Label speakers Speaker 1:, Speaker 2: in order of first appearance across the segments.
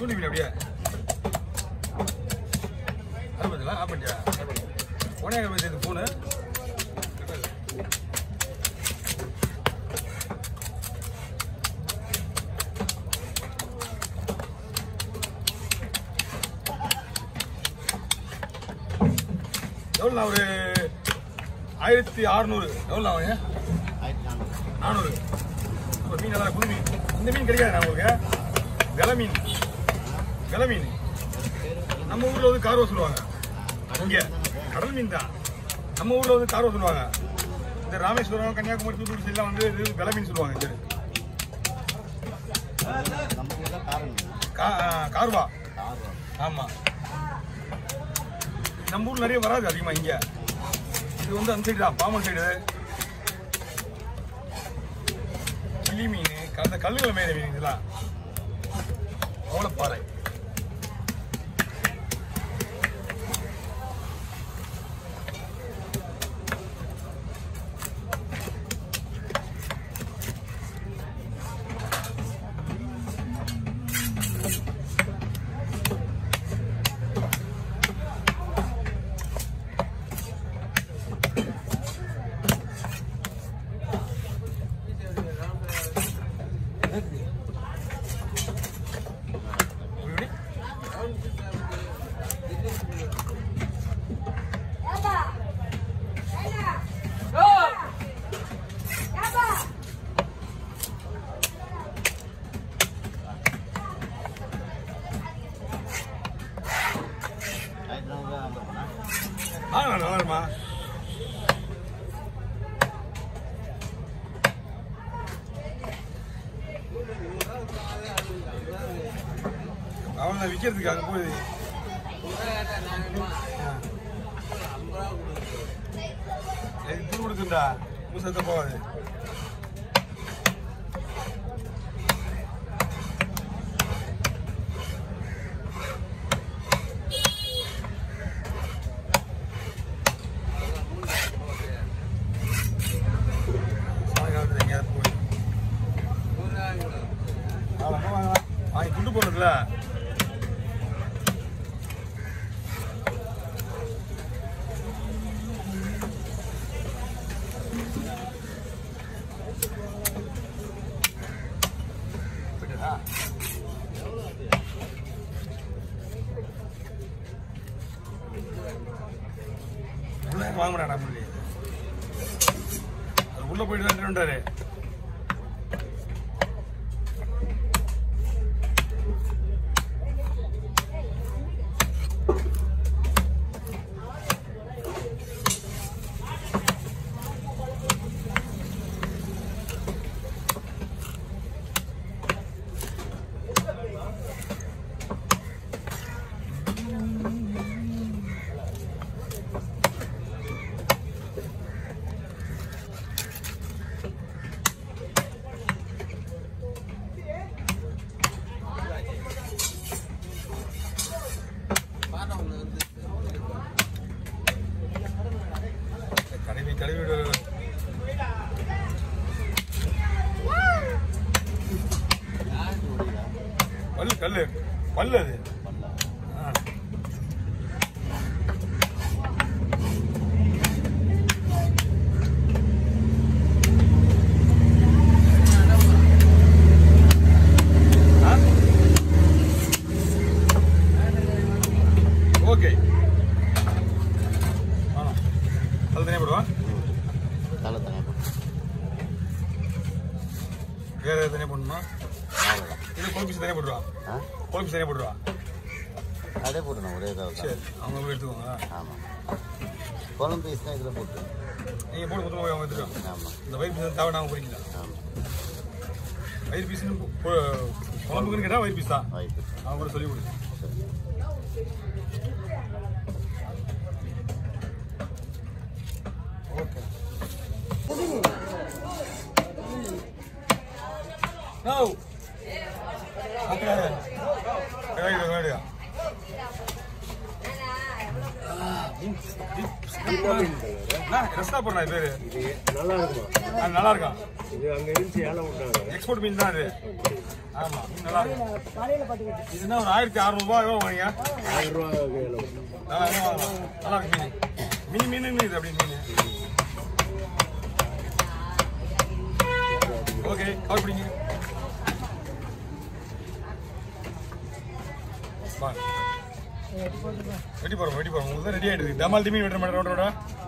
Speaker 1: தூண்டி மீன் அப்படியே அது பார்த்தீங்களா ஆ பண்ணியா உடனே இது ஃபோனு எவ்வளோ ஒரு ஆயிரத்தி அறுநூறு எவ்வளோ ஆகுங்க நானூறு ஒரு மீன் நல்லா புது மீன் இந்த மீன் கிடைக்காது உங்களுக்கு விலை மீன் விலை மீன் நம்ம ஊர்ல வந்து கார்வா சொல்லுவாங்க இங்க கடல் மீன் தான் நம்ம ஊர்ல வந்து கார்வா சொல்லுவாங்க இந்த ராமேஸ்வரம் கன்னியாகுமரி தூத்துக்குடி எல்லாம் வந்து இது விலை மீன் சொல்லுவாங்க இது கா- ஆ, கார்வா ஆமா நம்ம ஊர்ல நிறைய வராது அதிகமா இங்க இது வந்து அந்த சைடு தான் பாமன் சைடு கிளி மீன் அந்த கல்லுகளை மேல மீன் இதெல்லாம் ஓலப்பாறை இப்படி ஆ நல்லா இருக்குமா அவன் விற்கிறதுக்கு அங்கே போய் இது கொடுக்குண்டா முசத்த போகாது சாயங்காலத்துல எங்கேயாவது போய் வாங்கலாம், வாங்கலாம். வாங்கி துண்டு போடுறதுல போயிட்டுடா. உள்ள வாங்க மாட்டாடா முரளி. அது உள்ள போயிட்டு தான் இருந்தாரு கழுவி கழுவி விடு. பல்லு கல்லு பல்லு அது ஆ. ஆ? ஓகே ஆ அது தனியாக போடுவா
Speaker 2: தலை தனியாக
Speaker 1: வேற எதாவது தனியாக போடணுமா இது கோல் தனியாக போட்டுருவா
Speaker 2: ஆ
Speaker 1: கோல் தனியாக போட்டுருவா
Speaker 2: அதே போட்டுணும் ஒரே இதாக
Speaker 1: சரி அவங்க போய் எடுத்துக்கோங்க
Speaker 2: ஆமாம் குழம்பு பீஸ்னால் இதில் போட்டு
Speaker 1: நீங்கள் போட்டு மொத்தமாக போய் அவங்க எடுத்துக்கோங்க
Speaker 2: ஆமாம்
Speaker 1: இந்த வயிறு பீஸ் தேவை நாங்கள் போறீங்களா
Speaker 2: ஆமாம்
Speaker 1: வயிறு பீஸ்னு குழம்புக்குன்னு கேட்டால் வயிறு பீஸ் தான்
Speaker 2: வாய்ப்பு
Speaker 1: அவங்க கூட சொல்லி கொடுங்க
Speaker 2: சரி
Speaker 1: okay no okay right right ரெஸ்டா போடுறா பேரு
Speaker 3: நல்லா இருக்குமா
Speaker 1: ஆ, நல்லா இருக்கான்
Speaker 3: இது அங்க இருந்துச்சு ஏலம் விட்டாங்க
Speaker 1: எக்ஸ்போர்ட் மீன் தான் அது ஆமா நல்லா இருக்கும்
Speaker 3: கடையில் பட்டுக்கிட்டு
Speaker 1: இதுனா ஒரு ஆயிரத்தி அறுநூறுபா எவ்வளோ வாங்க
Speaker 4: ஆயிரம் ரூபா கிலோ
Speaker 1: நல்லா இருக்கும் நல்லா இருக்கு மீன் மீன் மீன் இது அப்படி மீன் ஓகே கவர் பிடிங்க வாங்க. வெட்டி போறோம் வெட்டி போறோம் உங்களுக்கு தான் ரெடி ஆயிடுது தமால் மீன் வெட்டுற மாட்டேன் ரோட்டோட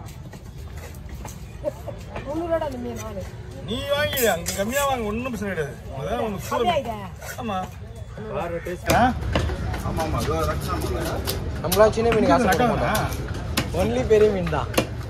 Speaker 3: முந்நூறுவா அந்த மீன் நாலு
Speaker 1: நீ வாங்கிடு அங்க கம்மியா வாங்க ஒன்றும் பிரச்சனை கிடையாது அதான் உனக்கு சூட
Speaker 3: அப்படியா இதா
Speaker 1: ஆமா
Speaker 4: வேற டேஸ்ட்
Speaker 1: ஆ? ஆமா ஆமா இதோ ரக்ஷா பண்ணல.
Speaker 4: நம்மளா சின்ன மீன் காசு
Speaker 1: ரக்கா
Speaker 4: போட
Speaker 1: தானே?
Speaker 4: மாட்டோம் ஒன்லி பெரிய மீன் தான்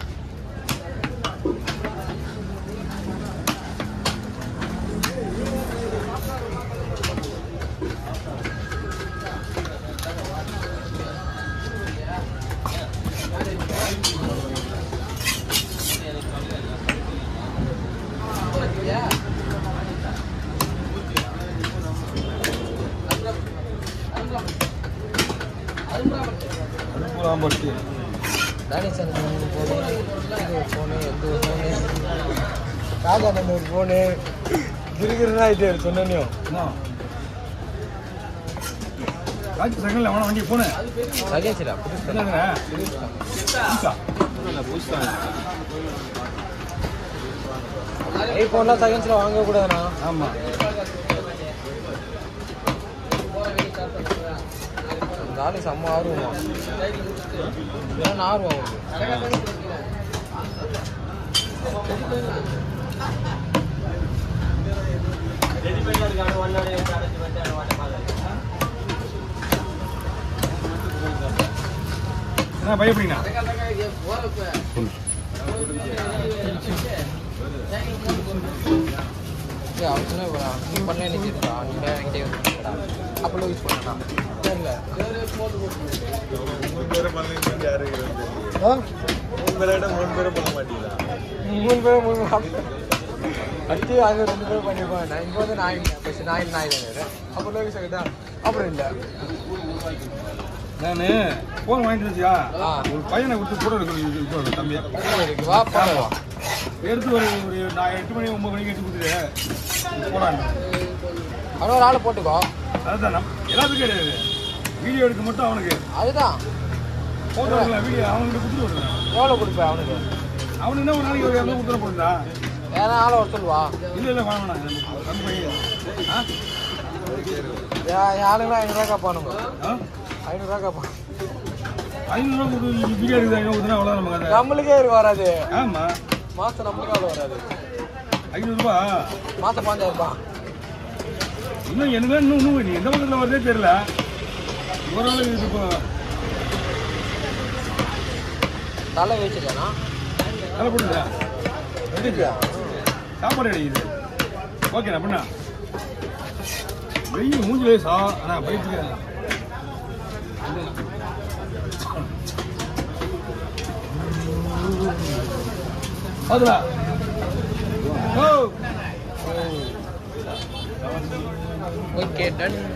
Speaker 1: அடுப்புலாம் போட்டு
Speaker 4: தானிசன் ஃபோனு இது ஒரு ஃபோனு எந்த ஒரு ஃபோனு ராஜானந்த ஒரு ஃபோனு கிருகிருன்னு ஆகிட்டு சொன்னியும்
Speaker 1: என்ன ராஜ் செகண்ட்ல வேணா வண்டி போனேன்
Speaker 4: சகேச்சிடா புதுசு
Speaker 1: என்னங்க புதுசா
Speaker 4: ஐஃபோன்லாம் செகண்ட்ஸில் வாங்கவே கூடாதுண்ணா
Speaker 1: ஆமா
Speaker 4: இந்த ஆளு செம்ம ஆர்வமா ஏன்னா ஆர்வம் அவனுக்கு
Speaker 1: என்ன பயப்படுறீங்க
Speaker 4: ஏய், அவன் சொன்னா இவரா, நீ பண்ண நீ சரிடா நீ வேற என்கிட்டயே வந்துடா அப்போ யூஸ் பண்ணா தெரியல ஆ? மூணு பேர் மூணு பேர் அடிச்சு அங்கே ரெண்டு பேரும் பண்ணிருப்பாங்க நான் இங்கே வந்து நாய் இல்லை ஃபஸ்ட்டு நாய் நாய் தானே அப்புறம் லோகி சொல்லிட்டா அப்புறம் இல்லை
Speaker 1: நானு போன் வாங்கிட்டு வச்சியா
Speaker 4: ஆ.
Speaker 1: ஒரு பையனை கொடுத்து போட்டோ எடுக்க தம்பியா
Speaker 4: இருக்கு வா போகலாம்
Speaker 1: எடுத்து ஒரு ஒரு நான் எட்டு மணி ஒன்பது மணிக்கு எடுத்து கொடுத்துட்டு போடாங்க
Speaker 4: அவன் ஒரு ஆளை போட்டுக்கோ
Speaker 1: அதுதான் நம் எல்லாத்துக்கும் கிடையாது வீடியோ எடுக்க மட்டும் அவனுக்கு
Speaker 4: அதுதான்
Speaker 1: போட்டோ எடுக்கலாம் வீடியோ அவனுக்கு கொடுத்துட்டு வருவேன்
Speaker 4: எவ்வளோ கொடுப்பேன் அவனுக்கு
Speaker 1: அவனுக்கு என்ன ஒரு நாளைக்கு ஒரு இரநூறு கொடுத்துட போடுதா
Speaker 4: வேற ஆளை வர சொல்லுவா
Speaker 1: இல்லை இல்லை வேணாம் வேணாம் நம்ம பையன் ஆ
Speaker 4: என் என் ஆளுங்களாம் ஐநூறுரூவா கேட்பானுங்க
Speaker 1: ஆ
Speaker 4: ஐநூறுரூவா கேட்பான்
Speaker 1: ஐநூறுரூவா கொடுத்து வீடியோ எடுக்குது ஐநூறு கொடுத்தா அவ்வளோ நமக்கு அது
Speaker 4: நம்மளுக்கே இருக்கு வராது
Speaker 1: ஆமாம்
Speaker 4: மாதம் நம்மளுக்கு அவ்வளோ வராது
Speaker 1: ஐநூறுரூவா
Speaker 4: மாதம் பாஞ்சாயிரம் ரூபாய்
Speaker 1: இன்னும் எனக்கு இன்னும் இன்னும் நீ எந்த பக்கத்தில் வருதே தெரியல ஓரளவு இது இப்போ
Speaker 4: தலை வச்சுக்கேண்ணா
Speaker 1: தலை போடுங்க ரெடிக்கா சாப்பாடு அடிக்குது ஓகேண்ணா பண்ணா வெயில் மூஞ்சிலே சா அண்ணா போயிட்டு அதுல ஓ
Speaker 4: ஓகே டன்